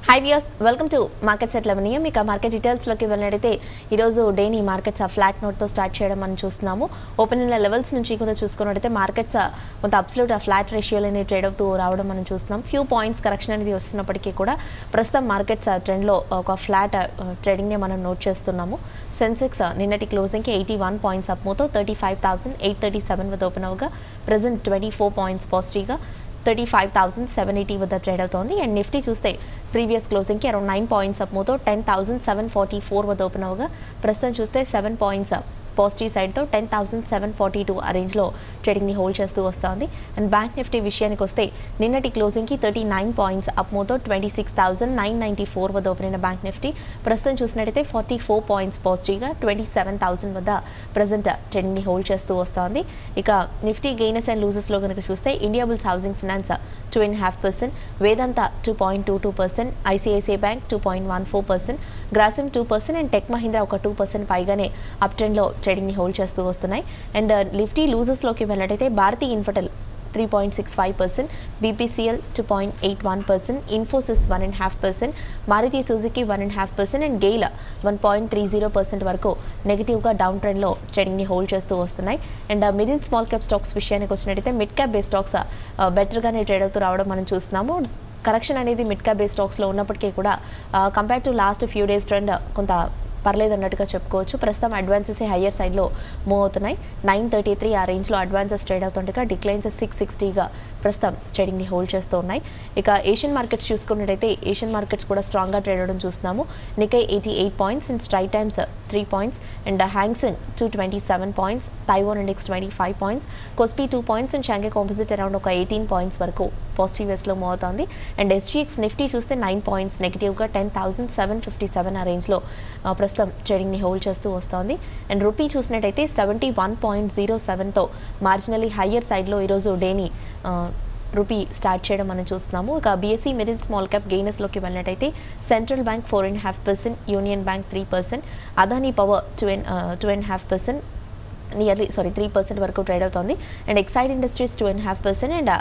High views welcome to market సెట్ లెవెనియం ఇక మార్కెట్ డీటెయిల్స్లోకి వెళ్ళినట్టయితే ఈరోజు డేని మార్కెట్స్ ఆ ఫ్లాట్ నోట్తో స్టార్ట్ చేయడం మనం చూస్తున్నాము ఓపెన్ అయిన లెవెల్స్ నుంచి కూడా చూసుకున్నట్టయితే మార్కెట్స్ కొంత అబ్సల్యూట్ ఆ ఫ్లాట్ రేషియోలని ట్రేడ్ అవుతూ రావడం మనం చూస్తున్నాం ఫ్యూ పాయింట్స్ కరెక్షన్ అనేది వస్తున్నప్పటికీ కూడా ప్రస్తుతం మార్కెట్స్ ట్రెండ్లో ఒక ఫ్లాట్ ట్రేడింగ్ని మనం నోట్ చేస్తున్నాము సెన్సెక్స్ నిన్నటి క్లోజింగ్కి ఎయిటీ వన్ పాయింట్స్ అప్ మూతో thirty five thousand eight thirty seven వద్ద ఓపెన్ అవగా ప్రజెంట్ ట్వంటీ ఫోర్ పాయింట్స్ పాజిటివ్గా thirty five thousand seven eighty వద్ద ట్రేడ్ అవుతోంది అండ్ నిఫ్టీ చూస్తే ప్రీవియస్ క్లోజింగ్కి అరౌండ్ నైన్ పాయింట్స్ అప్ మూతో ten thousand seven forty four వద్ద ఓపెన్ అవగా ప్రస్తుతం చూస్తే సెవెన్ పాయింట్స్ అప్ పాజిటివ్ సైడ్తో ten thousand seven forty two ఆ రేంజ్లో ట్రేడింగ్ని హోల్డ్ చేస్తూ వస్తోంది అండ్ బ్యాంక్ నిఫ్టీ విషయానికి వస్తే నిన్నటి క్లోజింగ్కి థర్టీ నైన్ పాయింట్స్ అప్ మూతో twenty six thousand nine ninety four వద్ద ఓపెన్ అయిన బ్యాంక్ నిఫ్టీ ప్రస్తుతం చూసినట్టయితే ఫార్టీ ఫోర్ పాయింట్స్ పాజిటివ్గా ట్వంటీ సెవెన్ థౌసండ్ వద్ద ప్రజెంట్ ట్రెండ్ని హోల్డ్ చేస్తూ వస్తోంది ఇక నిఫ్టీ గెయినర్స్ అండ్ లూజర్స్లో కనుక చూస్తే India Bulls housing finance two and half percent Vedanta two point two two percent ICICI bank two point one four percent Grasim two percent and tech Mahindra ఒక two percent పైగానే up ట్రెండ్లో ట్రేడింగ్ని hold చేస్తూ వస్తున్నాయి and Nifty లూజర్స్లోకి వెళ్ళినట్టయితే Bharti Infratel three point six five percent BPCL two point eight one percent Infosys one and half percent Maruti Suzuki one and half percent and GAIL one point three zero percent వరకు నెగిటివ్గా down ట్రెండ్లో ట్రేడింగ్ని hold చేస్తూ వస్తున్నాయి and mid and small cap stocks విషయానికి వచ్చినట్టయితే mid cap base stocks బెటర్గానే trade అవుతూ రావడం మనం చూస్తున్నాము కరెక్షన్ అనేది మిడ్ క్యాప్ బేస్ స్టాక్స్లో ఉన్నప్పటికీ కూడా compare to last few days trend కొంత పర్లేదు అన్నట్టుగా చెప్పుకోవచ్చు ప్రస్తుతం అడ్వాన్సెస్ హయ్యర్ సైడ్లో మూవ్ అవుతున్నాయి నైన్ థర్టీ త్రీ ఆ రేంజ్లో అడ్వాన్సెస్ ట్రేడ్ అవుతుండగా డిక్లైన్స్ సిక్స్ సిక్స్టీగా ప్రస్తుతం ట్రేడింగ్ని హోల్డ్ చేస్తూ ఉన్నాయి ఇక ఏషియన్ మార్కెట్స్ చూసుకున్నట్టయితే ఏషియన్ మార్కెట్స్ కూడా స్ట్రాంగ్గా ట్రేడ్ అవడం చూస్తున్నాము Nikkei eighty eight points and Straits Times three points and Hang Seng two twenty seven points Taiwan index twenty five points KOSPI two points and Shanghai composite around ఒక eighteen points వరకు positive వేస్లో move అవుతుంది and SGX Nifty చూస్తే nine points నెగిటివ్గా ten thousand seven fifty seven ఆ రేంజ్లో ప్రస్తుతం ట్రేడింగ్ని హోల్డ్ చేస్తూ వస్తోంది అండ్ రూపీ చూసినట్టయితే సెవెంటీ వన్ పాయింట్ జీరో సెవెన్తో మార్జినలీ హయ్యర్ సైడ్లో ఈరోజు డేని రూపీ స్టార్ట్ చేయడం మనం చూస్తున్నాము ఇక బీఎస్సీ మిడిల్ స్మాల్ క్యాప్ గెయినర్స్లోకి వెళ్ళినట్టయితే central bank four and half percent union bank three percent Adani power two and two and half percent nearly sorry three percent వరకు ట్రేడ్ అవుతుంది and Exide Industries two and half percent and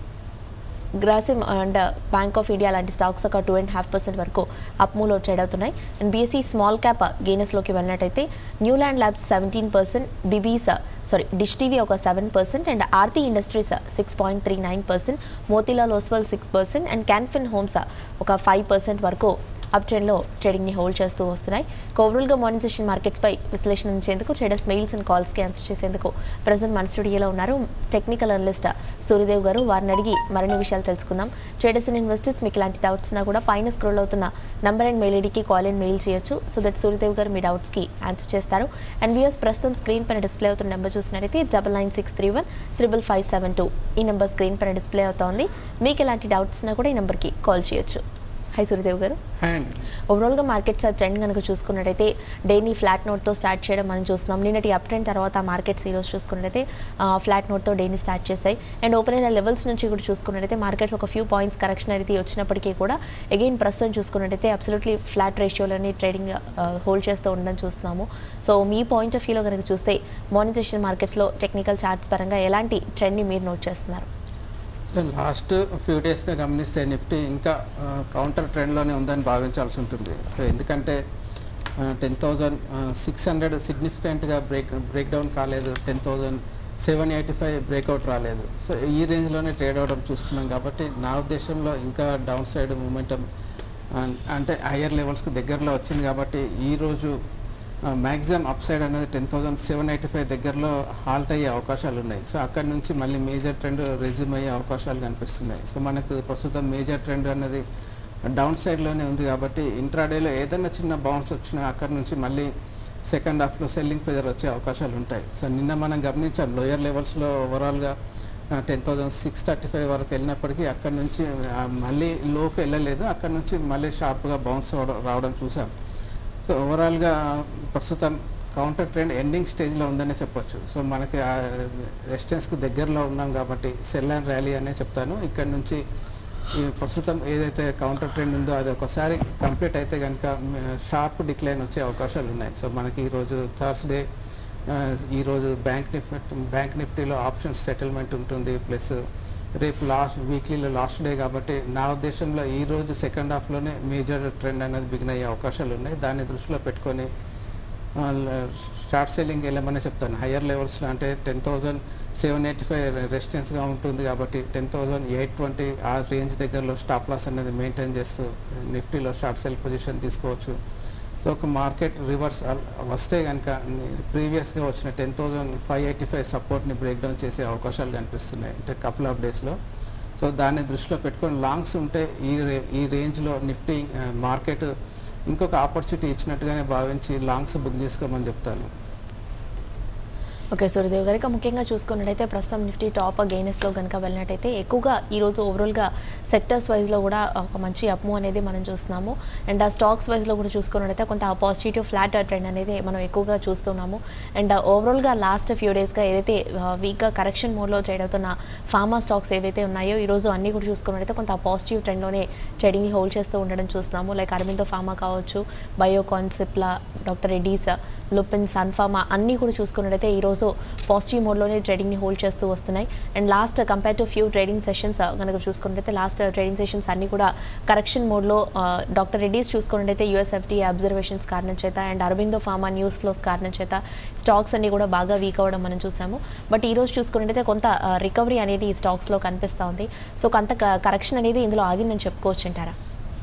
Grasim and Bank of India లాంటి stocks ఒక two and half percent వరకు అప్మూలో trade అవుతున్నాయి and BSE small cap గెయినర్స్లోకి వెళ్ళినట్టయితే Newland Labs seventeen percent డిబీస్ సారీ డిష్ టీవీ ఒక seven percent and Aarti Industries six point three nine percent Motilal Oswal six percent and Can Fin Homes ఒక five percent వరకు up ట్రెండ్లో ట్రేడింగ్ని హోల్డ్ చేస్తూ వస్తున్నాయి ఓవరాల్గా మార్నింగ్ సెషన్ మార్కెట్స్పై విశ్లేషణ ఉంచేందుకు ట్రేడర్స్ మెయిల్స్ అండ్ కాల్స్కి ఆన్సర్ చేసేందుకు ప్రజెంట్ మన స్టూడియోలో ఉన్నారు టెక్నికల్ అనలిస్ట్ సూర్యదేవ్ గారు వారిని అడిగి మరిన్ని విషయాలు తెలుసుకుందాం ట్రేడర్స్ అండ్ ఇన్వెస్టర్స్ మీకు ఇలాంటి డౌట్స్ నా కూడా పైన స్క్రోల్ అవుతున్న నంబర్ అండ్ మెయిల్ ఐడికి కాల్ అండ్ మెయిల్ చేయొచ్చు సో దట్ సూర్యదేవ్ గారు మీ డౌట్స్కి ఆన్సర్ చేస్తారు అండ్ వ్యూస్ ప్రస్తుతం స్క్రీన్ పైన డిస్ప్లే అవుతున్న నెంబర్ చూసినట్టయితే double nine six three one triple five seven two ఈ నెంబర్ స్క్రీన్ పైన డిస్ప్లే అవుతోంది మీకు ఎలాంటి డౌట్స్ ఉన్నా కూడా ఈ నెంబర్కి కాల్ చేయొచ్చు హై సూర్యదేవ్ గారు అండ్ ఓవరాల్గా మార్కెట్స్ ట్రెండ్ కనుక చూసుకున్నట్టయితే డైలీ ఫ్లాట్ నోట్తో స్టార్ట్ చేయడం మనం చూస్తున్నాం నిన్నటి అప్ ట్రెండ్ తర్వాత మార్కెట్స్ ఈరోజు చూసుకున్నట్టయితే ఫ్లాట్ నోట్తో డైలీ స్టార్ట్ చేశాయి అండ్ ఓపెన్ అయిన లెవెల్స్ నుంచి కూడా చూసుకున్నట్టయితే మార్కెట్స్ ఒక ఫ్యూ పాయింట్స్ కరెక్షన్ అనేది వచ్చినప్పటికీ కూడా అగైన్ ప్రస్తుతం చూసుకున్నట్టయితే అబ్సల్యూట్లీ ఫ్లాట్ రేషియోలోని ట్రేడింగ్ హోల్డ్ చేస్తూ ఉండడం చూస్తున్నాము సో మీ పాయింట్ ఆఫ్ వ్యూలో కనుక చూస్తే మార్నింగ్ సెషన్ మార్కెట్స్లో టెక్నికల్ చార్ట్స్ పరంగా ఎలాంటి ట్రెండ్ని మీరు నోట్ చేస్తున్నారు సో లాస్ట్ ఫ్యూ డేస్గా గమనిస్తే నిఫ్టీ ఇంకా కౌంటర్ ట్రెండ్లోనే ఉందని భావించాల్సి ఉంటుంది సో ఎందుకంటే టెన్ థౌజండ్ సిక్స్ హండ్రెడ్ సిగ్నిఫికెంట్గా బ్రేక్ బ్రేక్ డౌన్ కాలేదు ten thousand seven eighty five breakout రాలేదు సో ఈ రేంజ్లోనే ట్రేడ్ అవడం చూస్తున్నాం కాబట్టి నా ఉద్దేశంలో ఇంకా డౌన్ సైడ్ మూమెంటం అంటే హయ్యర్ లెవెల్స్కి దగ్గరలో వచ్చింది కాబట్టి ఈరోజు మ్యాక్సిమం అప్ సైడ్ అనేది ten thousand seven eighty five దగ్గరలో హాల్ట్ అయ్యే అవకాశాలు ఉన్నాయి సో అక్కడ నుంచి మళ్ళీ మేజర్ ట్రెండ్ రెజ్యూమ్ అయ్యే అవకాశాలు కనిపిస్తున్నాయి సో మనకు ప్రస్తుతం మేజర్ ట్రెండ్ అనేది డౌన్ సైడ్లోనే ఉంది కాబట్టి ఇంట్రాడేలో ఏదైనా చిన్న బౌన్స్ వచ్చినా అక్కడ నుంచి మళ్ళీ సెకండ్ హాఫ్లో సెల్లింగ్ ప్రెజర్ వచ్చే అవకాశాలు ఉంటాయి సో నిన్న మనం గమనించాం లోయర్ లెవెల్స్లో ఓవరాల్గా ten thousand six thirty five వరకు వెళ్ళినప్పటికీ అక్కడ నుంచి ఆ, మళ్ళీ లోకి వెళ్ళలేదు అక్కడ నుంచి మళ్ళీ షార్ప్గా బౌన్స్ రావడం చూసాం సో ఓవరాల్గా ప్రస్తుతం కౌంటర్ ట్రెండ్ ఎండింగ్ స్టేజ్లో ఉందనే చెప్పొచ్చు సో మనకి ఆ రెసిస్టెన్స్కి దగ్గరలో ఉన్నాం కాబట్టి సెల్ అండ్ ర్యాలీ అనే చెప్తాను ఇక్కడ నుంచి ఈ ప్రస్తుతం ఏదైతే కౌంటర్ ట్రెండ్ ఉందో అది ఒకసారి కంప్లీట్ అయితే కనుక షార్ప్ డిక్లైన్ వచ్చే అవకాశాలు ఉన్నాయి సో మనకి ఈరోజు థర్స్డే ఈరోజు బ్యాంక్ నిఫ్టీ బ్యాంక్ నిఫ్టీలో ఆప్షన్స్ సెటిల్మెంట్ ఉంటుంది ప్లస్ రేపు లాస్ట్ వీక్లీలో లాస్ట్ డే కాబట్టి నా ఉద్దేశంలో ఈ రోజు సెకండ్ హాఫ్లోనే మేజర్ ట్రెండ్ అనేది బిగిన్ అయ్యే అవకాశాలు ఉన్నాయి దాన్ని దృష్టిలో పెట్టుకొని షార్ట్ సెల్లింగ్ వెళ్ళమని చెప్తాను హయ్యర్ లెవెల్స్లో అంటే ten thousand seven eighty five రెసిస్టెన్స్గా ఉంటుంది కాబట్టి టెన్ థౌజండ్ ఎయిట్ ట్వంటీ ఆ రేంజ్ దగ్గరలో స్టాప్ లాస్ అనేది మెయింటైన్ చేస్తూ నిఫ్టీలో షార్ట్ సెల్ పొజిషన్ తీసుకోవచ్చు సో ఒక మార్కెట్ రివర్స్ వస్తే కనుక ప్రీవియస్గా వచ్చిన ten thousand five eighty five సపోర్ట్ని బ్రేక్ డౌన్ చేసే అవకాశాలు కనిపిస్తున్నాయి అంటే కపుల్ ఆఫ్ డేస్లో సో దాన్ని దృష్టిలో పెట్టుకొని లాంగ్స్ ఉంటే ఈ రే ఈ రేంజ్లో నిఫ్టీ మార్కెట్ ఇంకొక ఆపర్చునిటీ ఇచ్చినట్టుగానే భావించి లాంగ్స్ బుక్ చేసుకోమని చెప్తాను ఓకే సూర్యదేవ్ గారు ఇక ముఖ్యంగా చూసుకున్నట్టయితే ప్రస్తుతం నిఫ్టీ టాప్ గెయినెస్లో కనుక వెళ్ళినట్టయితే ఎక్కువగా ఈరోజు ఓవరాల్గా సెక్టర్స్ వైజ్లో కూడా ఒక మంచి అప్ము అనేది మనం చూస్తున్నాము అండ్ ఆ స్టాక్స్ వైజ్లో కూడా చూసుకున్నట్టయితే కొంత పాజిటివ్ ఫ్లాట్ ట్రెండ్ అనేది మనం ఎక్కువగా చూస్తున్నాము అండ్ ఓవరాల్గా లాస్ట్ ఫ్యూ డేస్గా ఏదైతే వీక్గా కరెక్షన్ మోడ్లో ట్రేడ్ అవుతున్న ఫార్మా స్టాక్స్ ఏవైతే ఉన్నాయో ఈరోజు అన్ని కూడా చూసుకున్నట్టయితే కొంత పాజిటివ్ ట్రెండ్లోనే ట్రేడింగ్ని హోల్డ్ చేస్తూ ఉండడం చూస్తున్నాము లైక్ అరవిందో ఫార్మా కావచ్చు Biocon Cipla doctor Reddy's Lupin Sun Pharma అన్నీ కూడా చూసుకున్నట్టయితే ఈరోజు పాజిటివ్ మోడ్లోనే ట్రేడింగ్ని హోల్డ్ చేస్తూ వస్తున్నాయి and last compare to few trading sessions కనుక చూసుకున్నట్టయితే లాస్ట్ ట్రేడింగ్ సెషన్స్ అన్ని కూడా కరెక్షన్ మోడ్లో డాక్టర్ రెడ్డీస్ చూసుకున్నట్టయితే యూఎస్ఎఫ్టీ అబ్జర్వేషన్స్ కారణం చేత and Aurobindo pharma news flows కారణం చేత స్టాక్స్ అన్ని కూడా బాగా వీక్ అవ్వడం మనం చూసాము బట్ ఈ రోజు చూసుకున్నట్టయితే కొంత రికవరీ అనేది ఈ స్టాక్స్లో కనిపిస్తూ ఉంది సో కొంత కరెక్షన్ అనేది ఇందులో ఆగిందని చెప్పుకోవచ్చు అంటారా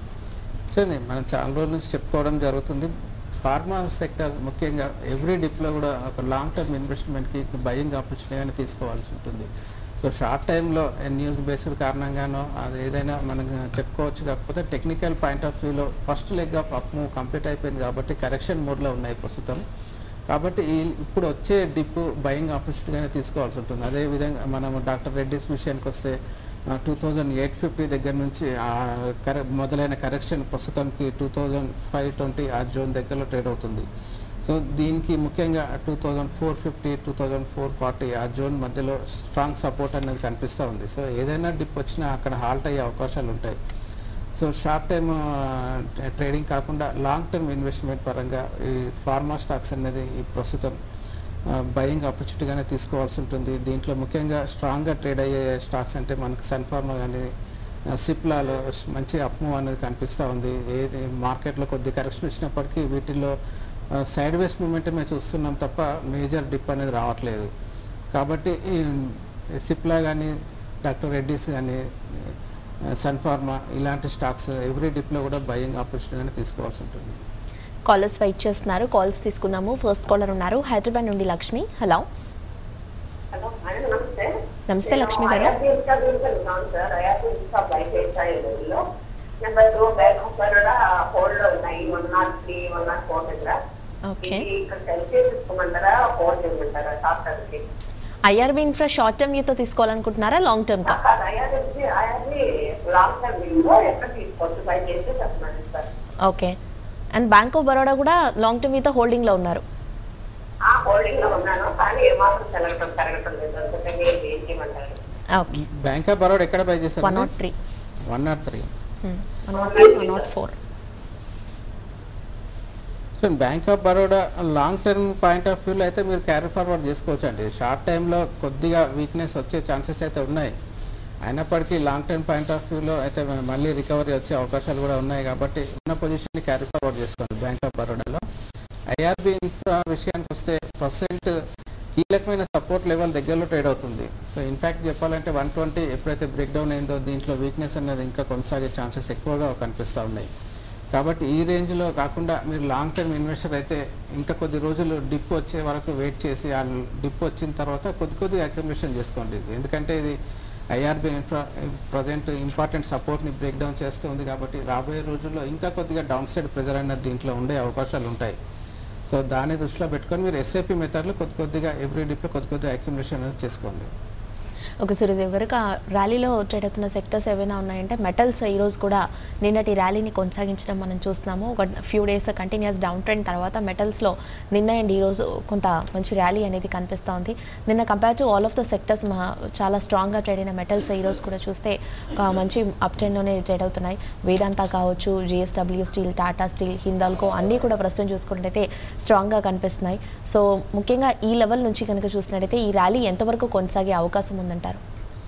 సరే మనం చాలా రోజుల నుంచి చెప్పుకోవడం జరుగుతుంది ఫార్మా సెక్టర్ ముఖ్యంగా ఎవ్రీ డిప్లో కూడా ఒక లాంగ్ టర్మ్ ఇన్వెస్ట్మెంట్కి బయింగ్ ఆపర్చునిటీగానే తీసుకోవాల్సి ఉంటుంది సో షార్ట్ టైంలో న్యూస్ బేస్డ్ కారణంగానో అది ఏదైనా మనం చెప్పుకోవచ్చు కాకపోతే టెక్నికల్ పాయింట్ ఆఫ్ వ్యూలో first leg of up move complete అయిపోయింది కాబట్టి కరెక్షన్ మోడ్లో ఉన్నాయి ప్రస్తుతం కాబట్టి ఈ ఇప్పుడు వచ్చే డిప్ బయింగ్ ఆపర్చునిటీగానే తీసుకోవాల్సి ఉంటుంది అదేవిధంగా మనం డాక్టర్ రెడ్డిస్ విషయానికి వస్తే టూ థౌజండ్ ఎయిట్ ఫిఫ్టీ దగ్గర నుంచి ఆ కరె మొదలైన కరెక్షన్ ప్రస్తుతానికి టూ థౌజండ్ ఫైవ్ ట్వంటీ ఆ జోన్ దగ్గరలో ట్రేడ్ అవుతుంది సో దీనికి ముఖ్యంగా two thousand four fifty two thousand four forty ఆ జోన్ మధ్యలో స్ట్రాంగ్ సపోర్ట్ అనేది కనిపిస్తూ ఉంది సో ఏదైనా డిప్ వచ్చినా అక్కడ హాల్ట్ అయ్యే అవకాశాలు ఉంటాయి సో షార్ట్ టైమ్ ట్రేడింగ్ కాకుండా లాంగ్ టర్మ్ ఇన్వెస్ట్మెంట్ పరంగా ఈ ఫార్మా స్టాక్స్ అనేది ఈ ప్రస్తుతం బయింగ్ ఆపర్చునిటీగానే తీసుకోవాల్సి ఉంటుంది దీంట్లో ముఖ్యంగా స్ట్రాంగ్గా ట్రేడ్ అయ్యే స్టాక్స్ అంటే మనకు సన్ఫార్మా కానీ సిప్లాలో మంచి అప్మూవ్ అనేది కనిపిస్తూ ఉంది ఏది మార్కెట్లో కొద్ది కరెక్షన్ వచ్చినప్పటికీ వీటిల్లో సైడ్ వేస్ మూమెంటమే చూస్తున్నాం తప్ప మేజర్ డిప్ అనేది రావట్లేదు కాబట్టి ఈ సిప్లా కానీ డాక్టర్ రెడ్డిస్ కానీ సన్ఫార్మా ఇలాంటి స్టాక్స్ ఎవ్రీ డిప్లో కూడా బయింగ్ ఆపర్చునిటీగానే తీసుకోవాల్సి ఉంటుంది కాలర్స్ వెయిట్ చేస్తున్నారు కాల్స్ తీసుకుందాము ఫస్ట్ కాలర్ ఉన్నారు హైదరాబాద్ నుండి లక్ష్మి హలో హలో మేడం నమస్తే నమస్తే లక్ష్మి గారు అయాతీ గురించి ఉన్నాను సార్ అయాతీ ఇంకా బయట వేసాయిలో number two Bank of Baroda hold లో ఉన్నాయి one nought three one nought four దగ్గర ఓకే ఇది ఇక్కడ సెల్ఫీ తీసుకోమంటారా హోల్డ్ చేయమంటారా షార్ట్ టర్మ్ కి ఐఆర్బి ఇన్ఫ్రా షార్ట్ టర్మ్ యూతో తీసుకోవాలనుకుంటున్నారా లాంగ్ టర్మ్ కా కాదు అయాతీ అయాతీ లాంగ్ టర్మ్ విండో ఎక్కడ తీసుకోవచ్చు బయట చేస్తే చెప్పండి sir okay and Bank of Baroda కూడా లాంగ్ టర్మ్ యూతో హోల్డింగ్లో ఉన్నారు ఆ హోల్డింగ్ లో ఉన్నాను కానీ ఏమాత్రం పెరగటం పెరగటం లేదు అందుకని ఏం చేయమంటారు ఓకే బ్యాంక్ ఆఫ్ బరోడా ఎక్కడ బై చేశారు one nought three one nought three one nought three one nought four so Bank of Baroda long term point of వ్యూలో అయితే మీరు క్యారీ ఫార్వర్డ్ చేసుకోవచ్చు అండి షార్ట్ టైంలో కొద్దిగా వీక్నెస్ వచ్చే ఛాన్సెస్ అయితే ఉన్నాయి అయినప్పటికీ లాంగ్ టర్మ్ పాయింట్ ఆఫ్ వ్యూలో అయితే మళ్ళీ రికవరీ వచ్చే అవకాశాలు కూడా ఉన్నాయి కాబట్టి ఉన్న పొజిషన్ని క్యారీ ఫార్వర్డ్ చేసుకోండి బ్యాంక్ ఆఫ్ బరోడాలో ఐఆర్బి ఇన్ఫ్రా విషయానికి వస్తే ప్రజెంట్ కీలకమైన సపోర్ట్ లెవెల్ దగ్గరలో ట్రేడ్ అవుతుంది సో ఇన్ఫ్యాక్ట్ చెప్పాలంటే వన్ ట్వంటీ ఎప్పుడైతే బ్రేక్ డౌన్ అయిందో దీంట్లో వీక్నెస్ అనేది ఇంకా కొనసాగే ఛాన్సెస్ ఎక్కువగా కనిపిస్తూ ఉన్నాయి కాబట్టి ఈ రేంజ్లో కాకుండా మీరు లాంగ్ టర్మ్ ఇన్వెస్టర్ అయితే ఇంకా కొద్ది రోజులు డిప్ వచ్చే వరకు వెయిట్ చేసి ఆ డిప్ వచ్చిన తర్వాత కొద్ది కొద్దిగా అక్యుమిలేషన్ చేసుకోండి ఎందుకంటే ఇది ఐఆర్బి ఇన్ఫ్రా ప్రజెంట్ ఇంపార్టెంట్ సపోర్ట్ని బ్రేక్ డౌన్ చేస్తుంది కాబట్టి రాబోయే రోజుల్లో ఇంకా కొద్దిగా డౌన్ సైడ్ ప్రెజర్ అనేది దీంట్లో ఉండే అవకాశాలు ఉంటాయి సో దాన్ని దృష్టిలో పెట్టుకొని మీరు ఎస్ఐపి మెథడ్లో కొద్ది కొద్దిగా ఎవ్రీ డిప్లో కొద్ది కొద్దిగా అక్యుమిలేషన్ అనేది చేసుకోండి ఓకే సూర్యదేవ్ గారు ఇక ర్యాలీలో ట్రేడ్ అవుతున్న సెక్టర్స్ ఏవైనా ఉన్నాయంటే మెటల్స్ ఈరోజు కూడా నిన్నటి ర్యాలీని కొనసాగించడం మనం చూస్తున్నాము ఒక few days continuous down trend తర్వాత మెటల్స్లో నిన్న అండ్ ఈరోజు కొంత మంచి ర్యాలీ అనేది కనిపిస్తూ ఉంది నిన్న compare to all of the sectors మా చాలా స్ట్రాంగ్గా ట్రేడ్ అయిన మెటల్స్ ఈరోజు కూడా చూస్తే ఒక మంచి అప్ ట్రెండ్లోనే ట్రేడ్ అవుతున్నాయి వేదాంత కావచ్చు JSW steel Tata steel Hindalco అన్నీ కూడా ప్రస్తుతం చూసుకున్నట్టయితే స్ట్రాంగ్గా కనిపిస్తున్నాయి సో ముఖ్యంగా ఈ లెవెల్ నుంచి కనుక చూసినట్టయితే ఈ ర్యాలీ ఎంతవరకు కొనసాగే అవకాశం ఉందంటారు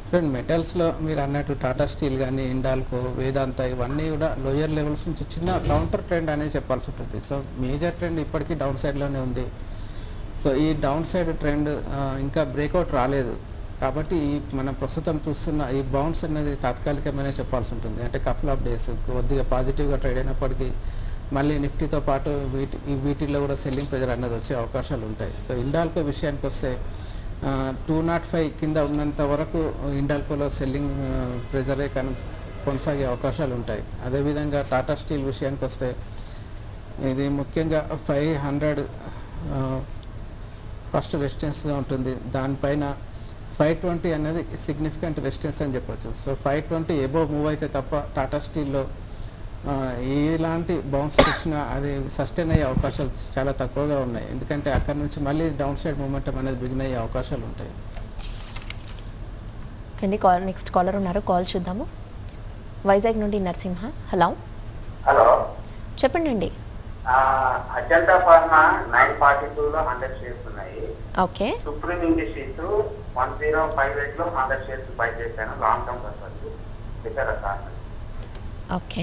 చూడండి మెటల్స్లో మీరు అన్నట్టు టాటా స్టీల్ కానీ ఇండాల్కో వేదాంత ఇవన్నీ కూడా లోయర్ లెవెల్స్ నుంచి చిన్న కౌంటర్ ట్రెండ్ అనేది చెప్పాల్సి ఉంటుంది సో మేజర్ ట్రెండ్ ఇప్పటికీ డౌన్ సైడ్లోనే ఉంది సో ఈ డౌన్ సైడ్ ట్రెండ్ ఇంకా బ్రేక్అవుట్ రాలేదు కాబట్టి ఈ మనం ప్రస్తుతం చూస్తున్న ఈ బౌన్స్ అనేది తాత్కాలికమైన చెప్పాల్సి ఉంటుంది అంటే కపుల్ ఆఫ్ డేస్ కొద్దిగా పాజిటివ్గా ట్రేడ్ అయినప్పటికీ మళ్ళీ నిఫ్టీతో పాటు వీటి ఈ వీటిల్లో కూడా సెల్లింగ్ ప్రెజర్ అనేది వచ్చే అవకాశాలు ఉంటాయి సో ఇండాల్కో విషయానికి వస్తే టూ నాట్ ఫైవ్ కింద ఉన్నంత వరకు ఇండాల్కోలో సెల్లింగ్ ప్రెజరే కను కొనసాగే అవకాశాలు ఉంటాయి అదేవిధంగా టాటా స్టీల్ విషయానికి వస్తే ఇది ముఖ్యంగా ఫైవ్ హండ్రెడ్ ఫస్ట్ రెసిస్టెన్స్గా ఉంటుంది దానిపైన ఫైవ్ ట్వంటీ అనేది సిగ్నిఫికెంట్ రెసిస్టెన్స్ అని చెప్పొచ్చు so five twenty above move అయితే తప్ప టాటా స్టీల్లో ఆ, ఎలాంటి బౌన్స్ వచ్చినా అది సస్టైన్ అయ్యే అవకాశాలు చాలా తక్కువగా ఉన్నాయి ఎందుకంటే అక్కడ నుంచి మళ్ళీ డౌన్ సైడ్ మూమెంటం అనేది బిగిన్ అయ్యే అవకాశాలు ఉంటాయి కండి కాల్ నెక్స్ట్ కాలర్ ఉన్నారు కాల్ చూద్దాము వైజాగ్ నుండి నరసింహ హలో హలో చెప్పండి అండి ఆ, అజంతా ఫార్మా నైన్ ఫార్టీ టూలో హండ్రెడ్ షేర్స్ ఉన్నాయి okay Supreme Industries one zero five ఎయిట్లో హండ్రెడ్ షేర్స్ బై చేశాను లాంగ్ టర్మ్ పర్పస్ ఇతర sir okay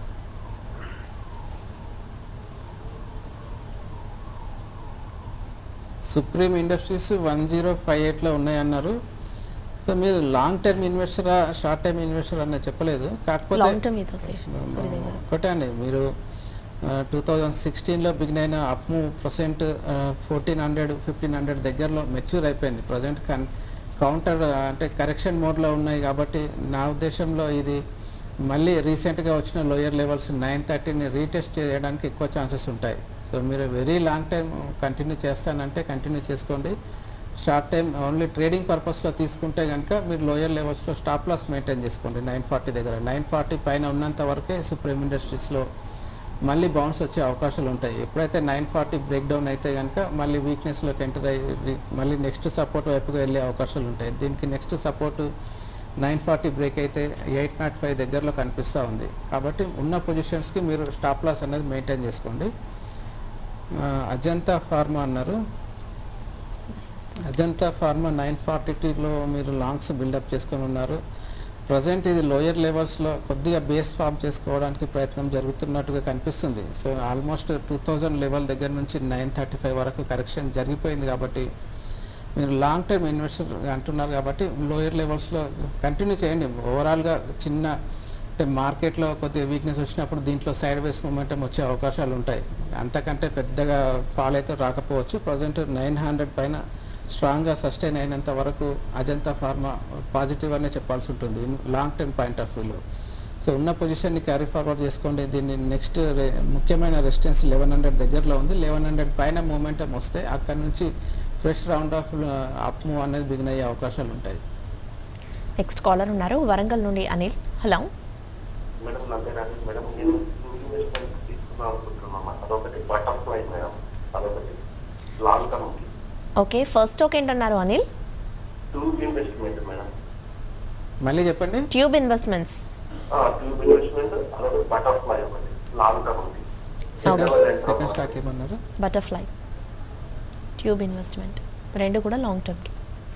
Supreme Industries one zero five ఎయిట్లో ఉన్నాయన్నారు సో మీరు లాంగ్ టర్మ్ ఇన్వెస్టరా షార్ట్ టర్మ్ ఇన్వెస్టర్ అన్న చెప్పలేదు కాకపోతే లాంగ్ టర్మ్ మీతో సూర్యదేవ్ గారు ఒకటే అండి మీరు టూ థౌజండ్ సిక్స్టీన్లో బిగిన్ అయిన up move present fourteen hundred fifteen hundred దగ్గరలో మెచ్యూర్ అయిపోయింది ప్రజెంట్ కన్ కౌంటర్ అంటే కరెక్షన్ మోడ్లో ఉన్నాయి కాబట్టి నా ఉద్దేశంలో ఇది మళ్ళీ రీసెంట్గా వచ్చిన లోయర్ లెవెల్స్ నైన్ థర్టీని రీటెస్ట్ చేయడానికి ఎక్కువ ఛాన్సెస్ ఉంటాయి సో మీరు వెరీ లాంగ్ టైం కంటిన్యూ చేస్తానంటే కంటిన్యూ చేసుకోండి షార్ట్ టైం ఓన్లీ ట్రేడింగ్ పర్పస్లో తీసుకుంటే కనుక మీరు లోయర్ లెవెల్స్లో స్టాప్ లాస్ మెయింటైన్ చేసుకోండి నైన్ ఫార్టీ దగ్గర నైన్ ఫార్టీ పైన ఉన్నంత వరకే సుప్రీం ఇండస్ట్రీస్లో మళ్ళీ బౌన్స్ వచ్చే అవకాశాలు ఉంటాయి ఎప్పుడైతే నైన్ ఫార్టీ బ్రేక్ డౌన్ అయితే కనుక మళ్ళీ వీక్నెస్లోకి ఎంటర్ అయ్యి రి- మళ్ళీ నెక్స్ట్ సపోర్ట్ వైపుగా వెళ్ళే అవకాశాలు ఉంటాయి దీనికి next support nine forty break అయితే ఎయిట్ నాట్ ఫైవ్ దగ్గరలో కనిపిస్తూ ఉంది కాబట్టి ఉన్న పొజిషన్స్కి మీరు స్టాప్ లాస్ అనేది మెయింటైన్ చేసుకోండి ఆ, అజంతా ఫార్మా అన్నారు అజంతా ఫార్మా నైన్ ఫార్టీ టూలో మీరు లాంగ్స్ బిల్డప్ చేసుకొని ఉన్నారు ప్రజెంట్ ఇది లోయర్ లెవెల్స్లో కొద్దిగా బేస్ ఫామ్ చేసుకోవడానికి ప్రయత్నం జరుగుతున్నట్టుగా కనిపిస్తుంది so almost two thousand level దగ్గర నుంచి నైన్ థర్టీ ఫైవ్ వరకు కరెక్షన్ జరిగిపోయింది కాబట్టి మీరు లాంగ్ టర్మ్ ఇన్వెస్టర్ అంటున్నారు కాబట్టి లోయర్ లెవెల్స్లో కంటిన్యూ చేయండి ఓవరాల్గా చిన్న అంటే మార్కెట్లో కొద్దిగా వీక్నెస్ వచ్చినప్పుడు దీంట్లో సైడ్ వేస్ మూమెంటం వచ్చే అవకాశాలు ఉంటాయి అంతకంటే పెద్దగా ఫాల్ అయితే రాకపోవచ్చు ప్రజెంట్ నైన్ హండ్రెడ్ పైన స్ట్రాంగ్గా సస్టైన్ అయినంత వరకు అజంతా ఫార్మా పాజిటివ్ అనే చెప్పాల్సి ఉంటుంది లాంగ్ టర్మ్ పాయింట్ ఆఫ్ వ్యూలో సో ఉన్న పొజిషన్ని క్యారీ ఫార్వర్డ్ చేసుకోండి దీన్ని నెక్స్ట్ ముఖ్యమైన రెసిస్టెన్స్ లెవెన్ హండ్రెడ్ దగ్గరలో ఉంది లెవెన్ హండ్రెడ్ పైన మూమెంటం వస్తే అక్కడ నుంచి fresh round of up move అనేది బిగిన్ అయ్యే అవకాశాలు ఉంటాయి నెక్స్ట్ కాలర్ ఉన్నారు వరంగల్ నుండి అనిల్ హలో మేడం నా పేరు అనిల్ మేడం నేను ఇన్వెస్ట్మెంట్ తీసుకుందాం అనుకుంటున్నాను అదొకటి బటర్ఫ్లై మేడం అదొకటి long term okay first stock ఏంటన్నారు అనిల్ టూ ఇన్వెస్ట్మెంట్ మేడం మళ్ళీ చెప్పండి ట్యూబ్ ఇన్వెస్ట్మెంట్స్ ట్యూబ్ ఇన్వెస్ట్మెంట్ అదొకటి బటర్ఫ్లై ఒకటి లాంగ్ టర్మ్ ఉంది సెకండ్ Okay. సెకండ్ స్టాక్ ఏమన్నారు బటర్ఫ్లై ట్యూబ్ ఇన్వెస్ట్మెంట్ రెండు కూడా లాంగ్ టర్మ్కి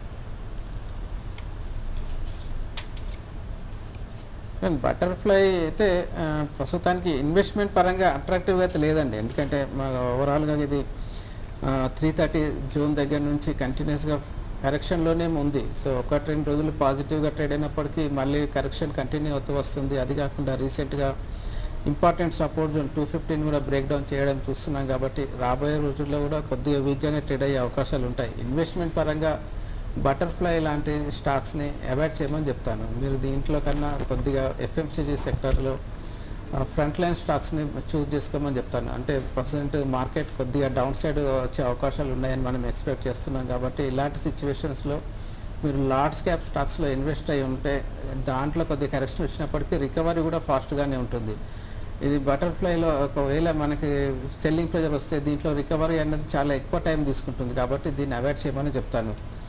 బటర్ఫ్లై అయితే ఆ, ప్రస్తుతానికి ఇన్వెస్ట్మెంట్ పరంగా అట్రాక్టివ్గా అయితే లేదండి ఎందుకంటే మా ఓవరాల్గా ఇది త్రీ థర్టీ జూన్ దగ్గర నుంచి కంటిన్యూస్గా కరెక్షన్లోనే ఉంది సో ఒకటి రెండు రోజులు పాజిటివ్గా ట్రేడ్ అయినప్పటికీ మళ్ళీ కరెక్షన్ కంటిన్యూ అవుతూ వస్తుంది అది కాకుండా రీసెంట్గా important support zone two fifteen కూడా బ్రేక్ డౌన్ చేయడం చూస్తున్నాం కాబట్టి రాబోయే రోజుల్లో కూడా కొద్దిగా వీక్గానే ట్రేడ్ అయ్యే అవకాశాలు ఉంటాయి ఇన్వెస్ట్మెంట్ పరంగా బటర్ఫ్లై లాంటి స్టాక్స్ని అవాయిడ్ చేయమని చెప్తాను మీరు దీంట్లో కన్నా కొద్దిగా ఎఫ్ఎంసీజీ సెక్టర్లో ఫ్రంట్ లైన్ స్టాక్స్ని చూస్ చేసుకోమని చెప్తాను అంటే ప్రజెంట్ మార్కెట్ కొద్దిగా డౌన్ సైడ్ వచ్చే అవకాశాలు ఉన్నాయని మనం ఎక్స్పెక్ట్ చేస్తున్నాం కాబట్టి ఇలాంటి సిచ్యువేషన్స్లో మీరు లార్జ్ క్యాప్ స్టాక్స్లో ఇన్వెస్ట్ అయి ఉంటే దాంట్లో కొద్దిగా కరెక్షన్ వచ్చినప్పటికీ రికవరీ కూడా ఫాస్ట్గానే ఉంటుంది ఇది బటర్ఫ్లైలో ఒకవేళ మనకి సెల్లింగ్ ప్రెజర్ వస్తే దీంట్లో రికవరీ అనేది చాలా ఎక్కువ టైం తీసుకుంటుంది కాబట్టి దీన్ని అవాయిడ్ చేయమని చెప్తాను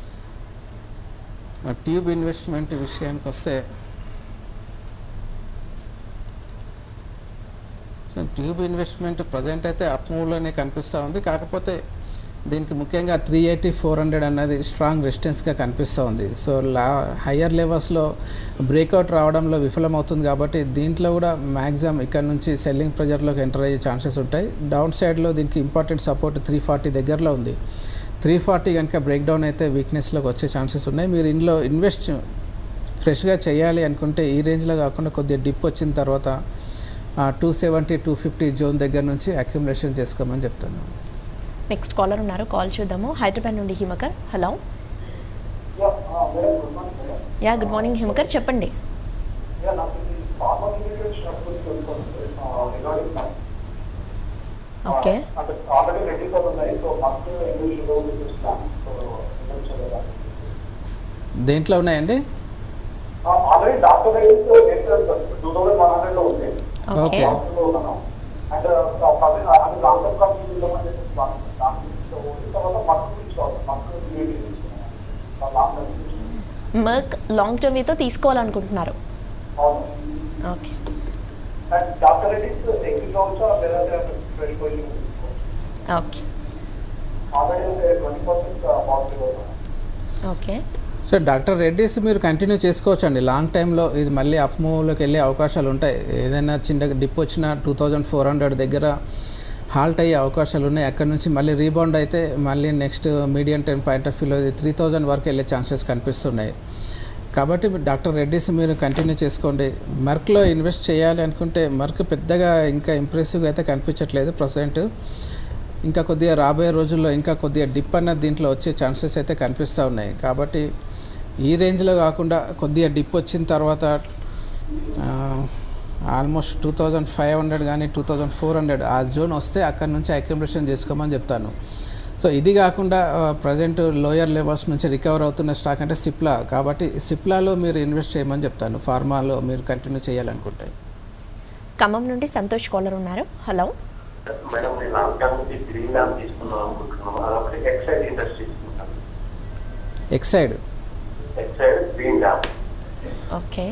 ట్యూబ్ ఇన్వెస్ట్మెంట్ విషయానికి వస్తే సో ట్యూబ్ ఇన్వెస్ట్మెంట్ ప్రజెంట్ అయితే అప్ మూవ్లోనే కనిపిస్తూ ఉంది కాకపోతే దీనికి ముఖ్యంగా త్రీ ఎయిటీ ఫోర్ హండ్రెడ్ అన్నది స్ట్రాంగ్ రెసిస్టెన్స్గా కనిపిస్తూ ఉంది సో లా హయ్యర్ లెవెల్స్లో బ్రేక్అవుట్ రావడంలో విఫలమవుతుంది కాబట్టి దీంట్లో కూడా మ్యాక్సిమం ఇక్కడ నుంచి సెల్లింగ్ ప్రెజర్లోకి ఎంటర్ అయ్యే ఛాన్సెస్ ఉంటాయి డౌన్ సైడ్లో దీనికి ఇంపార్టెంట్ సపోర్ట్ త్రీ ఫార్టీ దగ్గరలో ఉంది త్రీ ఫార్టీ కనుక బ్రేక్ డౌన్ అయితే వీక్నెస్లోకి వచ్చే ఛాన్సెస్ ఉన్నాయి మీరు ఇందులో ఇన్వెస్ట్ ఫ్రెష్గా చేయాలి అనుకుంటే ఈ రేంజ్లో కాకుండా కొద్దిగా డిప్ వచ్చిన తర్వాత two seventy two fifty zone దగ్గర నుంచి అక్యుములేషన్ చేసుకోమని చెప్తాను నెక్స్ట్ కాలర్ ఉన్నారు కాల్ చూద్దాము హైదరాబాద్ నుండి Himakar hello yeah good morning Himakar చెప్పండి ఓకే ఆల్రెడీ రెడీ ఉన్నాయి సో ఫస్ట్ ఇంగ్లీష్ చూస్తాను సో దేంట్లో ఉన్నాయండి already doctor two thousand one hundred లో ఉంది ఓకే Okay. లో ఉన్నాను అండ్ అది లాంగ్ టర్మ్ కంపెనీ ఉందామని చెప్పి తర్వాత మస్తు తీసుకోవాలి మస్తు తీసుకున్నాను లాంగ్ టర్మ్ మర్క్ లాంగ్ టర్మ్ మీతో తీసుకోవాలనుకుంటున్నారు అవును okay and doctor Reddy's exit also వేరే వెళ్ళిపోయి okay already twenty percent positive అవుతాను ఓకే సో డాక్టర్ రెడ్డిస్ మీరు కంటిన్యూ చేసుకోవచ్చండి లాంగ్ టైంలో ఇది మళ్ళీ అప్ మూవ్లోకి వెళ్ళే అవకాశాలు ఉంటాయి ఏదైనా చిన్న డిప్ వచ్చిన టూ థౌజండ్ ఫోర్ హండ్రెడ్ దగ్గర హాల్ట్ అయ్యే అవకాశాలు ఉన్నాయి అక్కడ నుంచి మళ్ళీ రీబౌండ్ అయితే మళ్ళీ next medium time point of వ్యూలో త్రీ థౌజండ్ వరకు వెళ్ళే ఛాన్సెస్ కనిపిస్తున్నాయి కాబట్టి మీరు డాక్టర్ రెడ్డిస్ మీరు కంటిన్యూ చేసుకోండి మర్క్లో ఇన్వెస్ట్ చేయాలి అనుకుంటే మర్క్ పెద్దగా ఇంకా ఇంప్రెసివ్గా అయితే కనిపించట్లేదు ప్రజెంట్ ఇంకా కొద్దిగా రాబోయే రోజుల్లో ఇంకా కొద్దిగా డిప్ అన్నది దీంట్లో వచ్చే ఛాన్సెస్ అయితే కనిపిస్తూ ఉన్నాయి కాబట్టి ఈ రేంజ్లో కాకుండా కొద్దిగా డిప్ వచ్చిన తర్వాత almost two thousand five hundred కానీ టూ థౌజండ్ ఫోర్ హండ్రెడ్ ఆ జోన్ వస్తే అక్కడ నుంచి అక్యుములేషన్ చేసుకోమని చెప్తాను సో ఇది కాకుండా ప్రజెంట్ లోయర్ లెవెల్స్ నుంచి రికవర్ అవుతున్న స్టాక్ అంటే సిప్లా కాబట్టి సిప్లాలో మీరు ఇన్వెస్ట్ చేయమని చెప్తాను ఫార్మాలో మీరు కంటిన్యూ చేయాలనుకుంటే ఖమ్మం నుండి సంతోష్ కాలర్ ఉన్నారు హలో మేడం నేను లాంగ్ టర్మ్ నుంచి గ్రీన్ ల్యాంప్ తీసుకుందాం అనుకుంటున్నాను అదొకటి ఎక్సైడ్ ఇండస్ట్రీ తీసుకుంటాను Exide Exide green lamp okay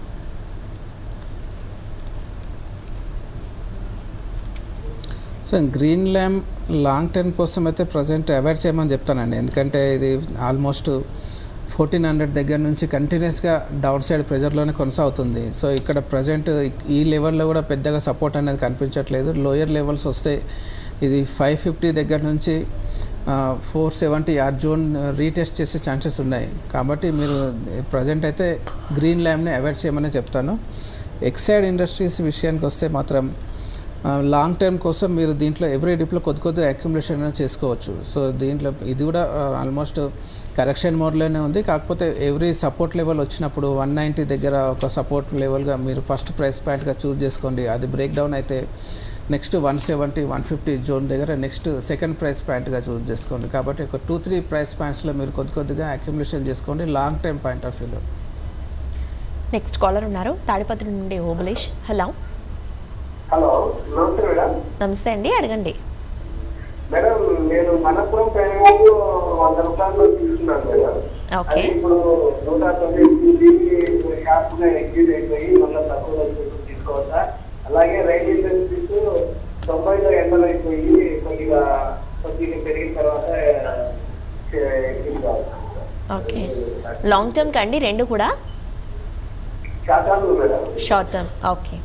so green lamp long term కోసం అయితే ప్రజెంట్ అవాయిడ్ చేయమని చెప్తానండి ఎందుకంటే ఇది ఆల్మోస్ట్ ఫోర్టీన్ హండ్రెడ్ దగ్గర నుంచి కంటిన్యూస్గా డౌన్ సైడ్ ప్రెజర్లోనే కొనసాగుతుంది సో ఇక్కడ ప్రజెంట్ ఈ లెవెల్లో కూడా పెద్దగా సపోర్ట్ అనేది కనిపించట్లేదు లోయర్ లెవెల్స్ వస్తే ఇది ఫైవ్ ఫిఫ్టీ దగ్గర నుంచి ఫోర్ సెవెంటీ ఆ జోన్ రీటెస్ట్ చేసే ఛాన్సెస్ ఉన్నాయి కాబట్టి మీరు ప్రజెంట్ అయితే గ్రీన్ ల్యాంప్ని అవాయిడ్ చేయమని చెప్తాను ఎక్సైడ్ ఇండస్ట్రీస్ విషయానికి వస్తే మాత్రం లాంగ్ టర్మ్ కోసం మీరు దీంట్లో ఎవ్రీ డిప్లో కొద్ది కొద్దిగా అక్యుములేషన్ చేసుకోవచ్చు సో దీంట్లో ఇది కూడా ఆల్మోస్ట్ కరెక్షన్ మోడ్లోనే ఉంది కాకపోతే ఎవ్రీ సపోర్ట్ లెవెల్ వచ్చినప్పుడు వన్ నైంటీ దగ్గర ఒక సపోర్ట్ లెవెల్గా మీరు ఫస్ట్ ప్రైస్ పాయింట్గా చూస్ చేసుకోండి అది బ్రేక్ డౌన్ అయితే next one seventy one fifty zone దగ్గర నెక్స్ట్ సెకండ్ ప్రైస్ పాయింట్గా చూస్ చేసుకోండి కాబట్టి ఒక టూ త్రీ ప్రైస్ పాయింట్స్లో మీరు కొద్ది కొద్దిగా అక్యుములేషన్ చేసుకోండి లాంగ్ టైం పాయింట్ ఆఫ్ వ్యూలో నెక్స్ట్ కాలర్ ఉన్నారు తాడిపత్రి నుండి ఓబులేష్ హలో హలో నమస్తే మేడం నమస్తే అండి అడగండి మేడం నేను మనపురం పెనుగోలు వంద రూపాయలు తీసుకున్నాను మేడం ఓకే అది ఇప్పుడు నూట తొమ్మిది షార్ప్గా ఎగ్జిట్ అయిపోయి మళ్ళీ తక్కువ రేటుకి తీసుకోవచ్చా అలాగే రైల్ ఇండస్ట్రీస్ తొంభైలో ఎండలు అయిపోయి కొద్దిగా కొద్దిగా పెరిగిన తర్వాత ఎగ్జిట్ కావాలి ఓకే లాంగ్ టర్మ్ కండి రెండు కూడా శాతాలు madam short term okay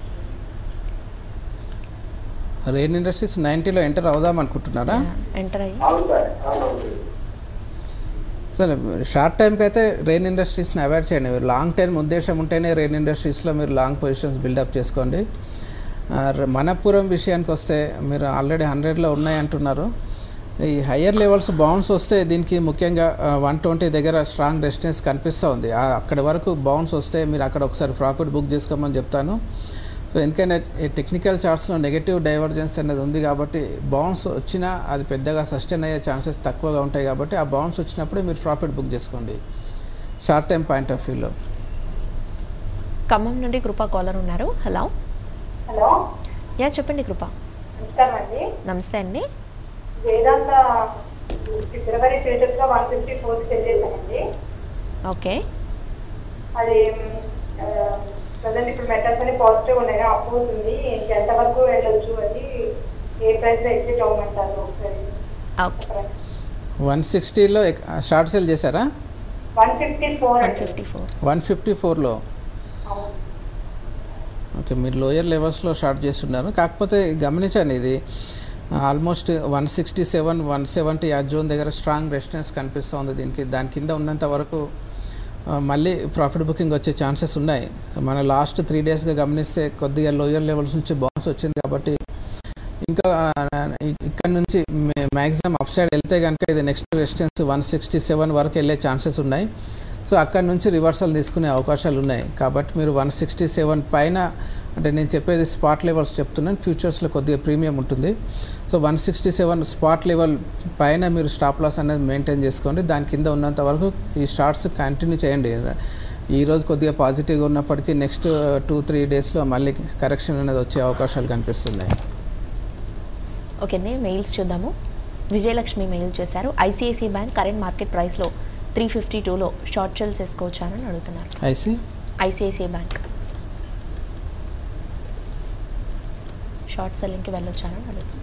rain industries నైంటీలో ఎంటర్ అవుదాం అనుకుంటున్నారా ఎంటర్ అయ్యి అవును సార్ అవునవును సరే షార్ట్ టైంకి అయితే రెయిన్ ఇండస్ట్రీస్ని అవాయిడ్ చేయండి మీరు లాంగ్ టైం ఉద్దేశం ఉంటేనే రెయిన్ ఇండస్ట్రీస్లో మీరు లాంగ్ పొజిషన్స్ బిల్డప్ చేసుకోండి ఆ, ర- మనపురం విషయానికి వస్తే మీరు ఆల్రెడీ హండ్రెడ్లో ఉన్నాయి అంటున్నారు ఈ హయ్యర్ లెవెల్స్ బౌన్స్ వస్తే దీనికి ముఖ్యంగా వన్ ట్వంటీ దగ్గర స్ట్రాంగ్ రెసిస్టెన్స్ కనిపిస్తూ ఉంది ఆ, అక్కడి వరకు బౌన్స్ వస్తే మీరు అక్కడ ఒకసారి ప్రాఫిట్ బుక్ చేసుకోమని చెప్తాను సో ఎందుకంటే ఈ టెక్నికల్ చార్ట్స్లో నెగటివ్ డైవర్జెన్స్ అనేది ఉంది కాబట్టి బౌన్స్ వచ్చినా అది పెద్దగా సస్టైన్ అయ్యే ఛాన్సెస్ తక్కువగా ఉంటాయి కాబట్టి ఆ బౌన్స్ వచ్చినప్పుడే మీరు ప్రాఫిట్ బుక్ చేసుకోండి షార్ట్ టైం పాయింట్ ఆఫ్ వ్యూలో ఖమ్మం నుండి కృపా కాలర్ ఉన్నారు హలో హలో యా చెప్పండి కృప నమస్కారం అండి నమస్తే అండి వేదాంత ఫిబ్రవరి ఫ్యూచర్స్ లో వన్ ఫిఫ్టీ ఫోర్త్ వెళ్ళేసానండి ఓకే అది ప్రజెంట్ ఇప్పుడు మెటల్స్ అని పాజిటివ్ ఉన్నాయి అప్ అవుతుంది ఎంతవరకు వెళ్ళొచ్చు అది ఏ ప్రైస్ లో ఎగ్జిట్ అవ్వమంటారు ఒకసారి ఓకే వన్ సిక్స్టీలో షార్ట్ సేల్ చేశారా one fifty four one fifty four one fifty ఫోర్లో ఓకే మీరు లోయర్ లెవెల్స్లో షార్ట్ చేస్తున్నారు కాకపోతే గమనించండి ఇది almost one sixty seven one seventy ఆ జోన్ దగ్గర స్ట్రాంగ్ రెసిస్టెన్స్ కనిపిస్తుంది దీనికి దాని కింద ఉన్నంత వరకు ఆ, మళ్ళీ ప్రాఫిట్ బుకింగ్ వచ్చే ఛాన్సెస్ ఉన్నాయి మన లాస్ట్ త్రీ డేస్గా గమనిస్తే కొద్దిగా లోయర్ లెవెల్స్ నుంచి బౌన్స్ వచ్చింది కాబట్టి ఇంకా ఆ, ఇ- ఇక్కడ నుంచి మ్యాక్సిమం అప్ సైడ్ వెళ్తే కనుక ఇది next resistance one sixty seven వరకు వెళ్ళే ఛాన్సెస్ ఉన్నాయి సో అక్కడ నుంచి రివర్సల్ తీసుకునే అవకాశాలు ఉన్నాయి కాబట్టి మీరు వన్ సిక్స్టీ సెవెన్ పైన అంటే నేను చెప్పేది స్పాట్ లెవెల్స్ చెప్తున్నాను ఫ్యూచర్స్లో కొద్దిగా ప్రీమియం ఉంటుంది so one sixty seven spot level పైన మీరు స్టాప్ లాస్ అనేది మెయింటైన్ చేసుకోండి దాని కింద ఉన్నంత వరకు ఈ షార్ట్స్ కంటిన్యూ చేయండి ఈ రోజు కొద్దిగా పాజిటివ్గా ఉన్నప్పటికీ నెక్స్ట్ టూ త్రీ డేస్లో మళ్ళీ కరెక్షన్ అనేది వచ్చే అవకాశాలు కనిపిస్తున్నాయి ఓకే అండి మెయిల్స్ చూద్దాము విజయలక్ష్మి మెయిల్ చేశారు ఐసిఐసి బ్యాంక్ కరెంట్ మార్కెట్ ప్రైస్లో త్రీ ఫిఫ్టీ టూలో షార్ట్ సెల్ చేసుకోవచ్చా అని అడుగుతున్నారు ఐసీ ఐసిఐసిఐ బ్యాంక్ షార్ట్ సెల్లింగ్కి వెళ్ళొచ్చా అని అడుగుతున్నారు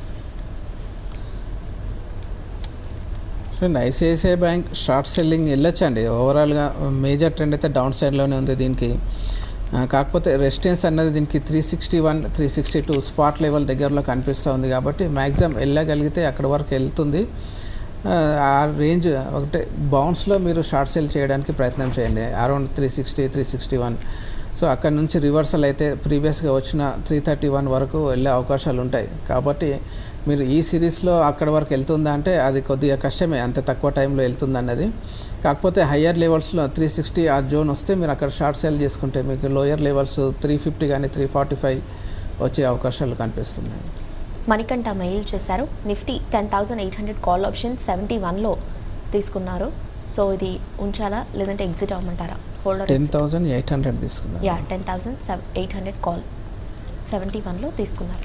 చూడండి ఐసిఐసిఐ బ్యాంక్ షార్ట్ సెల్లింగ్ వెళ్ళొచ్చండి ఓవరాల్గా మేజర్ ట్రెండ్ అయితే డౌన్ సైడ్లోనే ఉంది దీనికి ఆ, కాకపోతే రెసిస్టెన్స్ అన్నది దీనికి three sixty one three sixty two spot level దగ్గరలో కనిపిస్తూ ఉంది కాబట్టి మ్యాక్సిమం వెళ్ళగలిగితే అక్కడ వరకు వెళ్తుంది ఆ, ఆ రేంజ్ ఒకటే బౌన్స్లో మీరు షార్ట్ సెల్ చేయడానికి ప్రయత్నం చేయండి around three sixty three sixty one so అక్కడ నుంచి రివర్సల్ అయితే ప్రీవియస్గా వచ్చిన త్రీ థర్టీ వన్ వరకు వెళ్ళే అవకాశాలు ఉంటాయి కాబట్టి మీరు ఈ సిరీస్లో అక్కడ వరకు వెళ్తుందా అంటే అది కొద్దిగా కష్టమే అంత తక్కువ టైంలో వెళ్తుంది అన్నది కాకపోతే హయ్యర్ లెవెల్స్లో త్రీ సిక్స్టీ ఆ జోన్ వస్తే మీరు అక్కడ షార్ట్ సెల్ చేసుకుంటే మీకు లోయర్ లెవెల్స్ త్రీ ఫిఫ్టీ కానీ త్రీ ఫార్టీ ఫైవ్ వచ్చే అవకాశాలు కనిపిస్తున్నాయి మణికంఠ మెయిల్ చేశారు Nifty ten thousand eight hundred call option seventy వన్లో తీసుకున్నారు సో ఇది ఉంచాలా లేదంటే ఎగ్జిట్ అవ్వమంటారా holder ten thousand eight hundred తీసుకున్నారు yeah ten thousand seven eight hundred call seventy వన్లో తీసుకున్నారు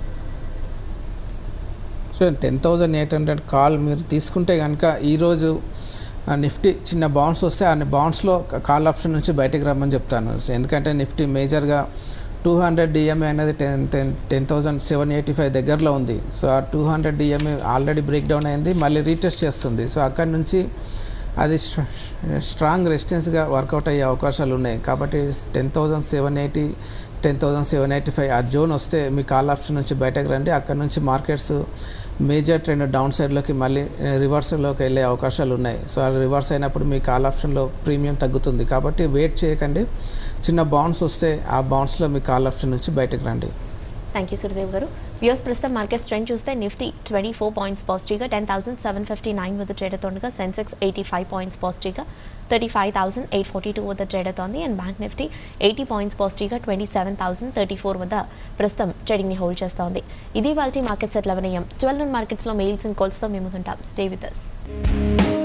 so ten thousand eight hundred call మీరు తీసుకుంటే కనుక ఈరోజు ఆ నిఫ్టీ చిన్న బౌన్స్ వస్తే ఆ బౌన్స్లో కాల్ ఆప్షన్ నుంచి బయటకు రమ్మని చెప్తాను సో ఎందుకంటే నిఫ్టీ మేజర్గా టూ హండ్రెడ్ డిఎంఏ అనేది ten ten ten thousand seven eighty five దగ్గరలో ఉంది సో ఆ two hundred DMA already break down అయింది మళ్ళీ రీటెస్ట్ చేస్తుంది సో అక్కడి నుంచి అది స్ట్రాంగ్ రెసిస్టెన్స్గా వర్కౌట్ అయ్యే అవకాశాలు ఉన్నాయి కాబట్టి ten thousand seven eighty ten thousand seven eighty five ఆ జోన్ వస్తే మీ కాల్ ఆప్షన్ నుంచి బయటకు రండి అక్కడ నుంచి మార్కెట్స్ మేజర్ ట్రెండ్ డౌన్ సైడ్లోకి మళ్ళీ రివర్స్లోకి వెళ్ళే అవకాశాలు ఉన్నాయి సో అది రివర్స్ అయినప్పుడు మీ కాల్ ఆప్షన్లో ప్రీమియం తగ్గుతుంది కాబట్టి వెయిట్ చేయకండి చిన్న బౌన్స్ వస్తే ఆ బౌన్స్లో మీ కాల్ ఆప్షన్ నుంచి బయటకు రండి థ్యాంక్ యూ సురదేవ్ గారు వ్యూస్ ప్రస్తుతం మార్కెట్ ట్రెండ్ చూస్తే నిఫ్టీ ట్వంటీ ఫోర్ పాయింట్స్ పాజిటివ్గా ten thousand seven fifty nine వద్ద ట్రేడ్ అవుతుండగా సెన్సెక్స్ ఎయిటీ ఫైవ్ పాయింట్స్ పాజిటివ్గా thirty five thousand eight forty two వద్ద ట్రేడ్ అవుతోంది and bank Nifty eighty points పాజిటివ్గా twenty seven thousand thirty four వద్ద ప్రస్తుతం ట్రేడింగ్ని హోల్డ్ చేస్తోంది ఇది వాళ్ళ markets at eleven AM twelve మార్కెట్స్లో మెయిల్స్ అండ్ కాల్స్తో మేము ఉంటాం స్టే విత్ అస్